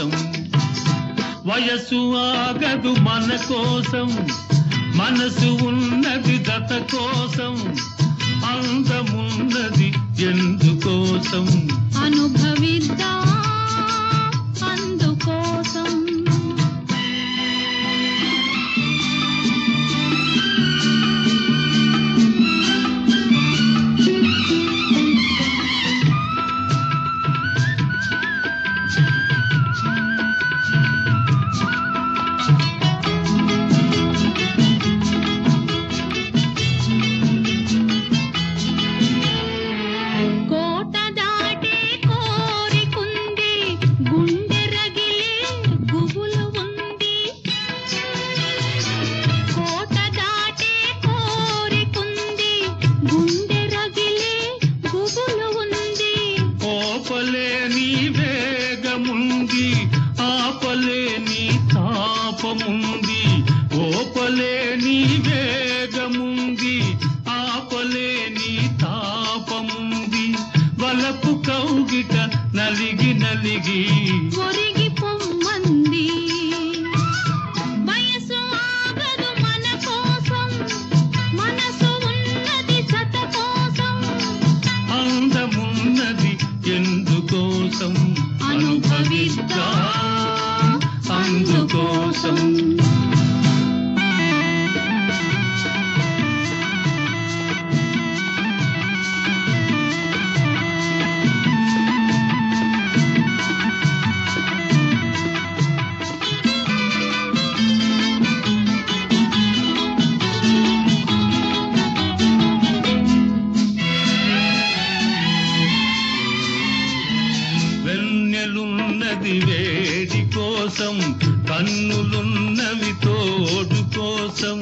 కోసం వయసు ఆగదు మన కోసం మనసు ఉన్నది దత కోసం అందమున్నది ఎందుకోసం అనుభవిద్దా అందుకోసం కోట దాటే కోరికుంది గుండె రగిలే గుబులు ఉంది కోట దాటే కోరికుంది గుండె రగిలే గుబులు ఉంది ఓపలేని వేగముంది ఆపలేని తాపముంది ఓపలేని వేగముంది ఆపలేని తాపముంది వలపు కౌగిట నలిగి నలిగి ఒరిగి పొమ్మంది వయసు ఆగదు మన కోసం మనసు ఉన్నది జత కోసం అందమున్నది ఎందుకోసం అనుభవిద్దా అందుకోసం వెన్నెలున్నది వేడి కోసం కన్నులున్నవి తోడు కోసం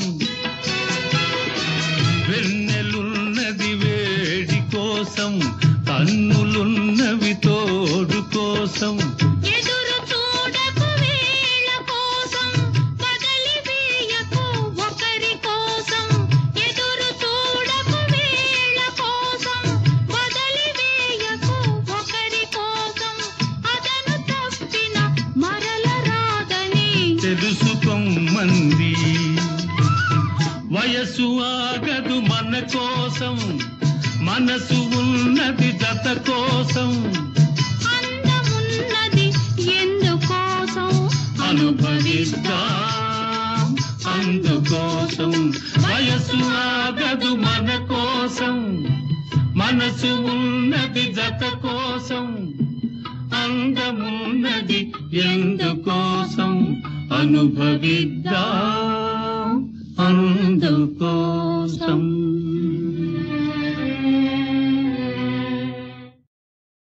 వెన్నెలున్నది వేడి కోసం కన్నులున్నవి తోడు కోసం ఎదురు చూడకు వేళ కోసం వదిలి వేయకు ఒకరి కోసం ఎదురు చూడకు వేళ కోసం వదిలి వేయకు ఒకరి కోసం అదను తప్పిన మరల రాదని తెలుసుకోమంది వయసు ఆగదు మన కోసం మనసు ఉన్నది జత కోసం అందమున్నది ఎందుకోసం అనుభవిద్దాం అందుకోసం వయసు ఆగదు మన కోసం మనసు ఉన్నది జత కోసం అందమున్నది ఎందుకోసం అనుభవిద్దాం అందుకోసం